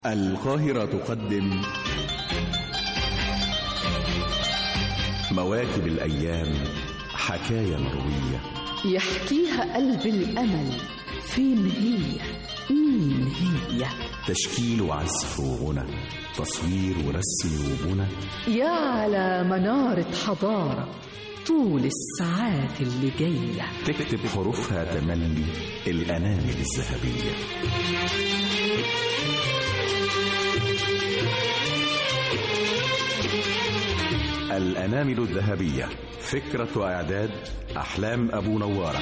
القاهرة تقدم مواكب الأيام حكاية مروية يحكيها قلب الأمل فين هي مين هي تشكيل وعزف وغنى تصوير ورسم وبنى يا على منارة حضارة طول الساعات اللي جاية تكتب حروفها تملي الأنامل الذهبية الأنامل الذهبية فكرة وإعداد أحلام أبو نوارة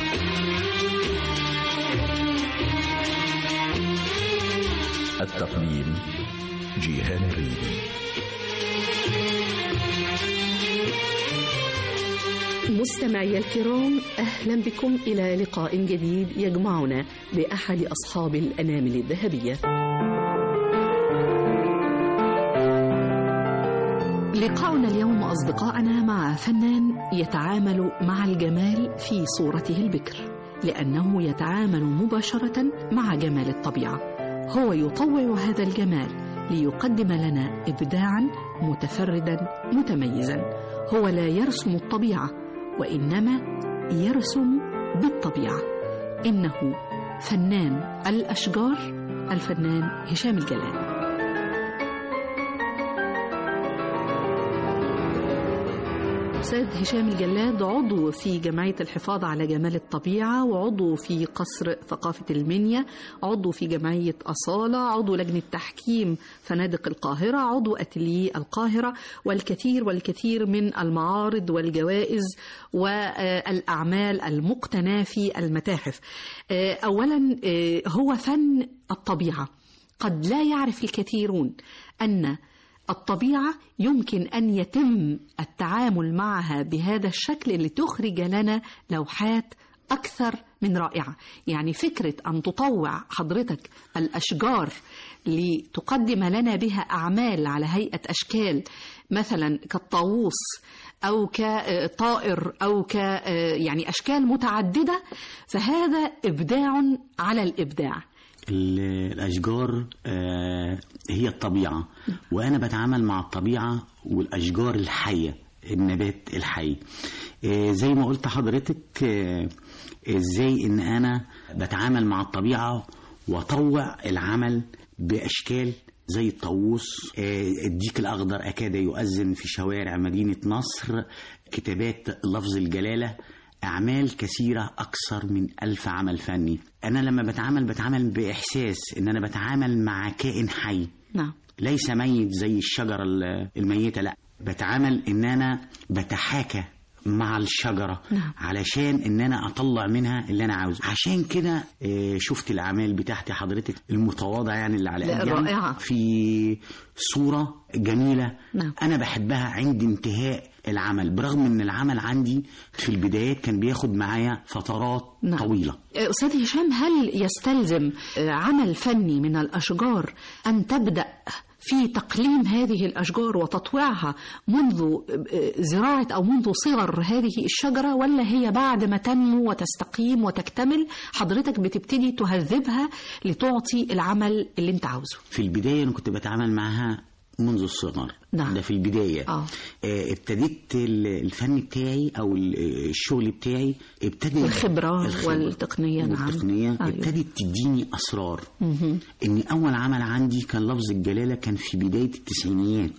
التقديم جيهان الريدي مستمعي الكرام أهلا بكم إلى لقاء جديد يجمعنا بأحد أصحاب الأنامل الذهبية لقاؤنا اليوم أصدقائنا مع فنان يتعامل مع الجمال في صورته البكر لأنه يتعامل مباشرة مع جمال الطبيعة هو يطوع هذا الجمال ليقدم لنا إبداعا متفردا متميزا هو لا يرسم الطبيعة وإنما يرسم بالطبيعة إنه فنان الأشجار الفنان هشام الجلال أستاذ هشام الجلاد عضو في جمعية الحفاظ على جمال الطبيعة وعضو في قصر ثقافة المنيا عضو في جمعية أصالة عضو لجنة تحكيم فنادق القاهرة عضو أتليه القاهرة والكثير والكثير من المعارض والجوائز والأعمال المقتناة في المتاحف أولا هو فن الطبيعة قد لا يعرف الكثيرون أن الطبيعة يمكن أن يتم التعامل معها بهذا الشكل لتخرج لنا لوحات أكثر من رائعة يعني فكرة أن تطوع حضرتك الأشجار لتقدم لنا بها أعمال على هيئة أشكال مثلا كالطاووس أو كطائر أو ك يعني أشكال متعددة فهذا إبداع على الإبداع الأشجار هي الطبيعة وأنا بتعامل مع الطبيعة والأشجار الحية النبات الحي زي ما قلت حضرتك ازاي ان انا بتعامل مع الطبيعة واطوع العمل باشكال زي الطاووس الديك الاخضر اكاد يؤذن في شوارع مدينة نصر كتابات لفظ الجلالة أعمال كثيرة أكثر من ألف عمل فني أنا لما بتعامل بتعامل بإحساس إن أنا بتعامل مع كائن حي نعم ليس ميت زي الشجرة الميتة لا بتعامل إن أنا بتحاكى مع الشجرة نعم. علشان ان انا اطلع منها اللي انا عاوزه عشان كده شفت الاعمال بتاعتي حضرتك المتواضعة يعني اللي على لا قد رائعة. في صورة جميلة نعم. انا بحبها عند انتهاء العمل برغم ان العمل عندي في البدايات كان بياخد معايا فترات نعم. طويلة أستاذ هشام هل يستلزم عمل فني من الأشجار أن تبدأ في تقليم هذه الأشجار وتطويعها منذ زراعة أو منذ صغر هذه الشجرة ولا هي بعد ما تنمو وتستقيم وتكتمل حضرتك بتبتدي تهذبها لتعطي العمل اللي انت عاوزه في البداية انا كنت بتعامل معاها منذ الصغر نعم. ده في البداية آه. آه، ابتديت ال- الفن بتاعي او ال- الشغل بتاعي ابتدي الخبرة والتقنية، نعم. والتقنية أيوة. ابتدت تديني اسرار مهم. ان اول عمل عندي كان لفظ الجلالة كان في بداية التسعينيات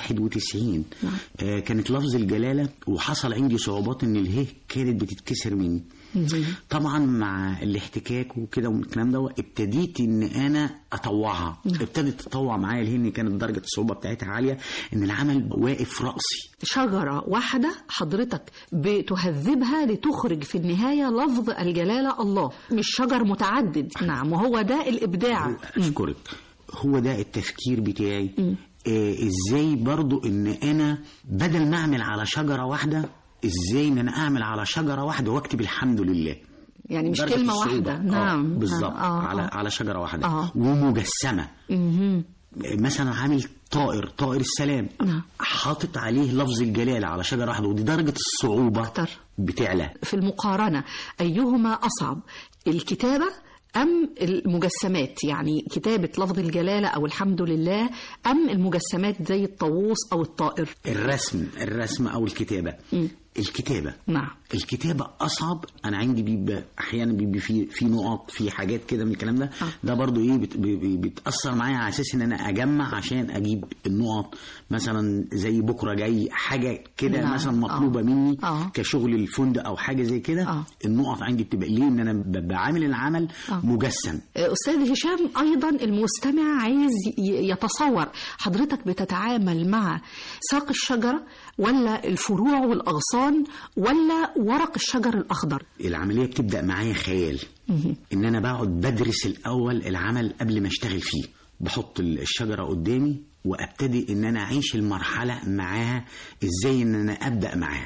91 نعم. آه، كانت لفظ الجلالة وحصل عندي صعوبات ان اله كانت بتتكسر مني مهم. طبعا مع الاحتكاك وكده والكلام ده ابتديت ان انا اطوعها ابتدت تطوع معايا لان كانت درجه الصعوبه بتاعتها عاليه ان العمل واقف راسي شجرة واحدة حضرتك بتهذبها لتخرج في النهاية لفظ الجلالة الله مش شجر متعدد نعم وهو ده الإبداع اشكرك هو ده التفكير بتاعي آه ازاي برضو ان انا بدل ما اعمل على شجره واحده ازاي ان انا اعمل على شجره واحده واكتب الحمد لله يعني مش درجة كلمة الصعوبة. واحدة آه، نعم بالظبط آه، آه، على آه. على شجره واحده آه. ومجسمه مهم. مثلا عامل طائر طائر السلام نعم. حاطط عليه لفظ الجلالة على شجرة واحدة ودي درجة الصعوبة أكتر. بتعلى في المقارنة أيهما أصعب الكتابة أم المجسمات يعني كتابة لفظ الجلالة أو الحمد لله أم المجسمات زي الطاووس أو الطائر الرسم الرسم او الكتابه مم. الكتابه نعم الكتابة أصعب أنا عندي بيبقى أحيانا بيبقى في في نقط في حاجات كده من الكلام ده ده برضو إيه بت بي- بي- بتأثر معايا على أساس إن أنا أجمع عشان أجيب النقط مثلا زي بكرة جاي حاجة كده نعم. مثلا مطلوبة آه. مني آه. كشغل الفندق أو حاجة زي كده آه. النقط عندي بتبقى ليه إن أنا ببقى عامل العمل آه. مجسم أستاذ هشام أيضا المستمع عايز ي- يتصور حضرتك بتتعامل مع ساق الشجرة ولا الفروع والأغصان ولا ورق الشجر الأخضر العملية بتبدأ معايا خيال إن أنا بقعد بدرس الأول العمل قبل ما أشتغل فيه بحط الشجرة قدامي وأبتدي إن أنا أعيش المرحلة معاها إزاي إن أنا أبدأ معاها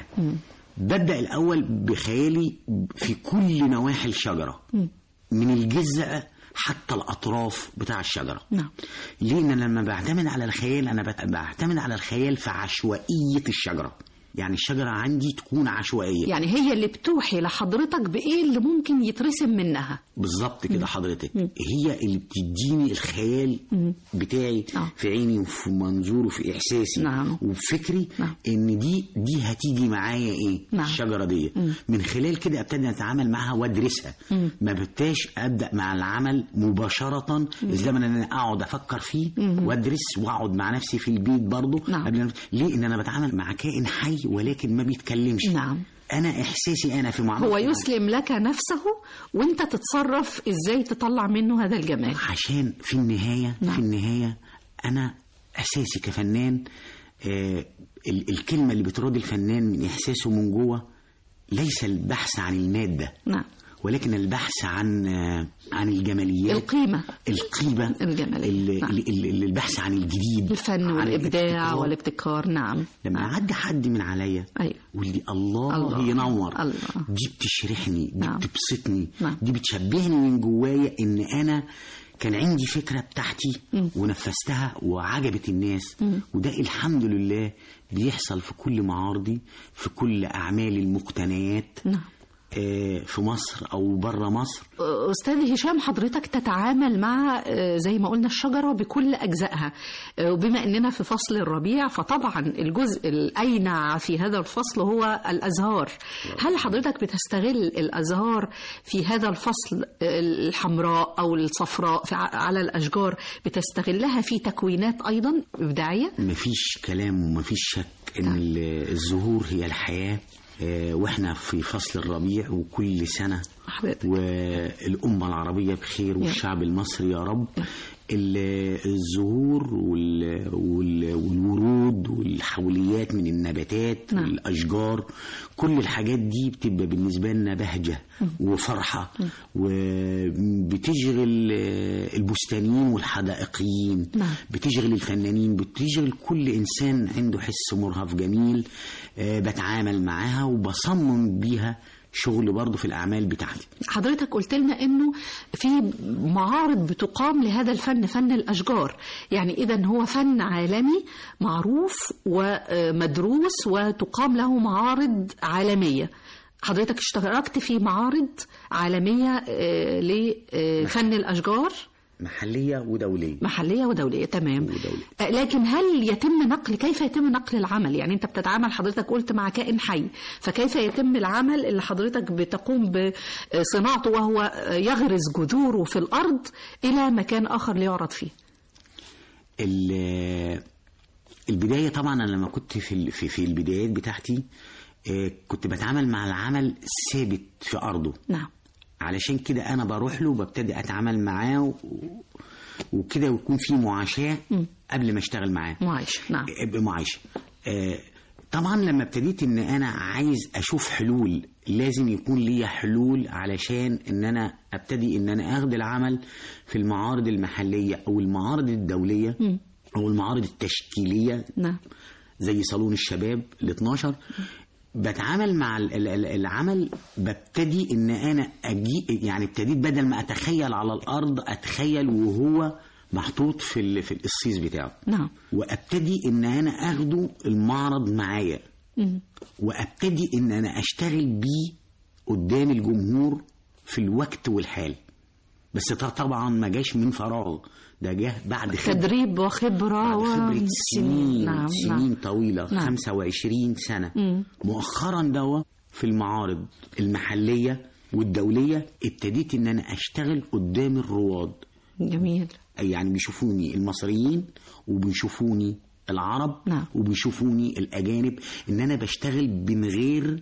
ببدأ الأول بخيالي في كل نواحي الشجرة من الجذع حتى الأطراف بتاع الشجرة نعم ليه؟ إن أنا لما بعتمد على الخيال أنا بت- بعتمد على الخيال في عشوائية الشجرة يعني الشجرة عندي تكون عشوائية يعني هي اللي بتوحي لحضرتك بإيه اللي ممكن يترسم منها بالظبط كده حضرتك هي اللي بتديني الخيال بتاعي آه. في عيني وفي منظوري وفي احساسي نعم. وفكري نعم. ان دي دي هتيجي معايا ايه نعم. الشجره دي من خلال كده ابتدي اتعامل معاها وادرسها ما ببتاش ابدا مع العمل مباشره الزمن ان انا اقعد افكر فيه وادرس واقعد مع نفسي في البيت برضه نعم. قبل ما- ليه ان انا بتعامل مع كائن حي ولكن ما بيتكلمش نعم. انا احساسي انا في معامله هو يسلم لك نفسه وانت تتصرف ازاي تطلع منه هذا الجمال عشان في النهاية نعم. في النهاية أنا أساسي كفنان آه ال- الكلمة اللي بتراد الفنان من إحساسه من جوه ليس البحث عن المادة نعم ولكن البحث عن آه عن الجماليات القيمة القيمة الجمالية. ال- نعم. ال- ال- البحث عن الجديد الفن عن والإبداع الابتكار. والابتكار نعم لما نعم. يعدي حد من عليا أيوة. يقول لي الله, الله. الله ينور الله. دي بتشرحني دي نعم. بتبسطني نعم. دي بتشبهني من جوايا ان انا كان عندي فكرة بتاعتي ونفذتها وعجبت الناس وده الحمد لله بيحصل في كل معارضي في كل أعمالي المقتنيات نعم آه، في مصر أو بره مصر أستاذ هشام حضرتك تتعامل مع آه، زي ما قلنا الشجرة بكل أجزائها آه، وبما أننا في فصل الربيع فطبعا الجزء الأينع في هذا الفصل هو الأزهار هل حضرتك بتستغل الأزهار في هذا الفصل آه، الحمراء أو الصفراء في ع- على الأشجار بتستغلها في تكوينات أيضا إبداعية؟ مفيش كلام ومفيش شك ان ال- الزهور هي الحياة آه، واحنا في فصل الربيع وكل سنة حضرتك. والأمة العربية بخير والشعب المصري يا رب ال- الزهور وال- وال- والورود والحوليات من النباتات نعم. والأشجار كل الحاجات دي بتبقى بالنسبة لنا بهجة وفرحة وبتشغل آه، البستانيين والحدائقيين نعم. بتشغل الفنانين بتشغل كل إنسان عنده حس مرهف جميل آه، بتعامل معاها وبصمم بيها شغل برضه في الأعمال بتاعتي حضرتك قلت لنا انه في معارض بتقام لهذا الفن فن الاشجار يعني اذا هو فن عالمي معروف ومدروس وتقام له معارض عالميه حضرتك اشتركت في معارض عالميه آه، لفن الاشجار محلية ودولية محليه ودوليه تمام ودولية. آه، لكن هل يتم نقل كيف يتم نقل العمل يعني انت بتتعامل حضرتك قلت مع كائن حي فكيف يتم العمل اللي حضرتك بتقوم بصناعته وهو آه، يغرز جذوره في الارض الى مكان اخر ليعرض فيه ال- البداية طبعا أنا لما كنت في ال- في, في البدايات بتاعتي آه، كنت بتعامل مع العمل ثابت في أرضه نعم علشان كده أنا بروح له وببتدي أتعامل معاه و- وكده ويكون في معاشاة قبل ما أشتغل معاه معايش نعم ابقى معايشة آه، طبعا لما ابتديت ان انا عايز اشوف حلول لازم يكون ليا حلول علشان ان انا ابتدي ان انا اخد العمل في المعارض المحلية او المعارض الدولية او المعارض التشكيلية نعم زي صالون الشباب ال 12 بتعامل مع ال- ال- ال- العمل ببتدي ان انا اجي يعني ابتديت بدل ما اتخيل على الارض اتخيل وهو محطوط في ال- في القصيص بتاعه نعم وابتدي ان انا اخده المعرض معايا مم. وابتدي ان انا اشتغل بيه قدام الجمهور في الوقت والحال بس ده طبعا ما جاش من فراغ ده جه بعد خبرة تدريب وخبرة بعد خبرة و- سنين نعم سنين نعم طويلة نعم. 25 سنة مم. مؤخرا دوا في المعارض المحلية والدولية ابتديت ان انا اشتغل قدام الرواد جميل يعني بيشوفوني المصريين وبيشوفوني العرب نعم. وبيشوفوني الاجانب ان انا بشتغل من غير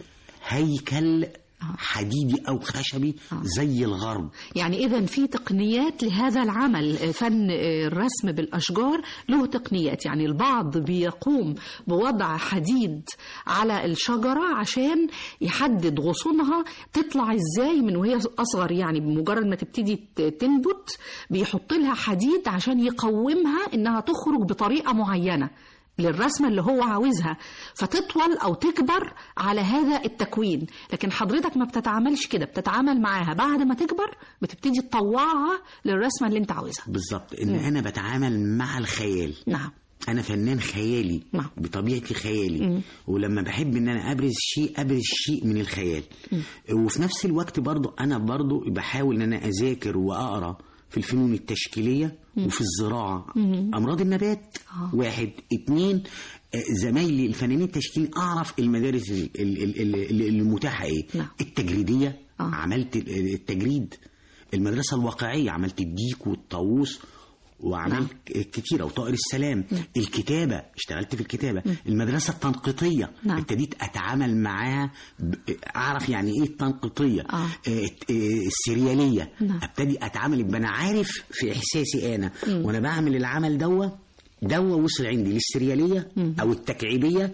هيكل حديدي او خشبي زي الغرب يعني إذا في تقنيات لهذا العمل فن الرسم بالأشجار له تقنيات يعني البعض بيقوم بوضع حديد على الشجرة عشان يحدد غصونها تطلع إزاي من وهي أصغر يعني بمجرد ما تبتدي ت- تنبت بيحط لها حديد عشان يقومها إنها تخرج بطريقة معينة للرسمة اللي هو عاوزها فتطول أو تكبر على هذا التكوين لكن حضرتك ما بتتعاملش كده بتتعامل معاها بعد ما تكبر بتبتدي تطوعها للرسمة اللي انت عاوزها بالظبط ان انا بتعامل مع الخيال نعم انا فنان خيالي نعم. بطبيعتي خيالي ولما بحب ان انا ابرز شيء ابرز شيء من الخيال وفي نفس الوقت برضو انا برضو بحاول ان انا اذاكر واقرا في الفنون التشكيليه وفي الزراعه امراض النبات واحد اتنين آه، زمايلي الفنانين التشكيليين اعرف المدارس ال- ال- ال- ال- المتاحه ايه نعم. التجريديه آه. عملت ال- التجريد المدرسه الواقعيه عملت الديك والطاووس وعملت كتيرة وطائر السلام الكتابة اشتغلت في الكتابة المدرسة التنقيطية نعم. ابتديت أتعامل معاها ب- أعرف يعني إيه التنقيطية آه. آه، آه، السريالية نعم. ابتدي أتعامل يبقى أنا عارف في إحساسي أنا وأنا بعمل العمل دوا دوا وصل عندي للسريالية أو التكعيبية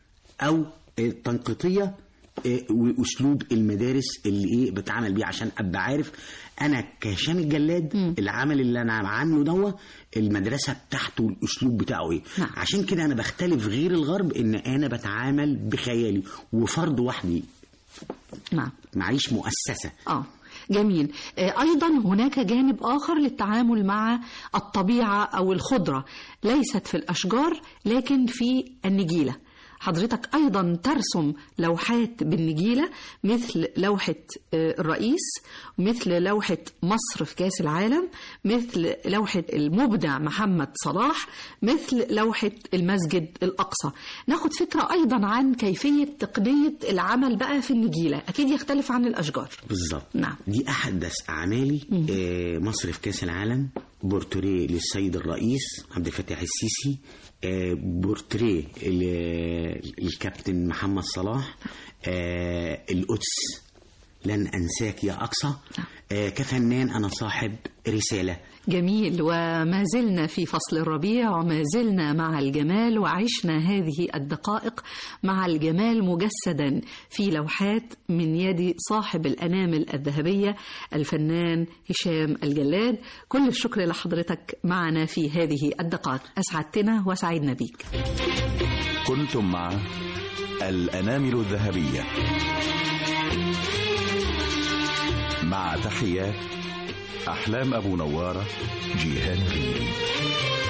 أو التنقيطية آه، واسلوب المدارس اللي ايه بتعامل بيه عشان ابقى عارف انا كهشام الجلاد العمل اللي انا عامله دوا المدرسه بتاعته الاسلوب بتاعه ايه نعم. عشان كده انا بختلف غير الغرب ان انا بتعامل بخيالي وفرد وحدي نعم معيش مؤسسه اه جميل آه، ايضا هناك جانب اخر للتعامل مع الطبيعه او الخضره ليست في الاشجار لكن في النجيله حضرتك ايضا ترسم لوحات بالنجيله مثل لوحه آه، الرئيس مثل لوحه مصر في كاس العالم مثل لوحه المبدع محمد صلاح مثل لوحه المسجد الاقصى ناخد فكره ايضا عن كيفيه تقنيه العمل بقى في النجيله اكيد يختلف عن الاشجار بالظبط نعم. دي احدث اعمالي آه مصر في كاس العالم بورتريه للسيد الرئيس عبد الفتاح السيسي آه بورتريه ل- الكابتن محمد صلاح آه القدس لن انساك يا اقصى آه كفنان انا صاحب رساله جميل وما زلنا في فصل الربيع وما زلنا مع الجمال وعشنا هذه الدقائق مع الجمال مجسدا في لوحات من يد صاحب الأنامل الذهبية الفنان هشام الجلاد كل الشكر لحضرتك معنا في هذه الدقائق أسعدتنا وسعدنا بيك كنتم مع الأنامل الذهبية مع تحيات أحلام أبو نوارة جيهان ريدي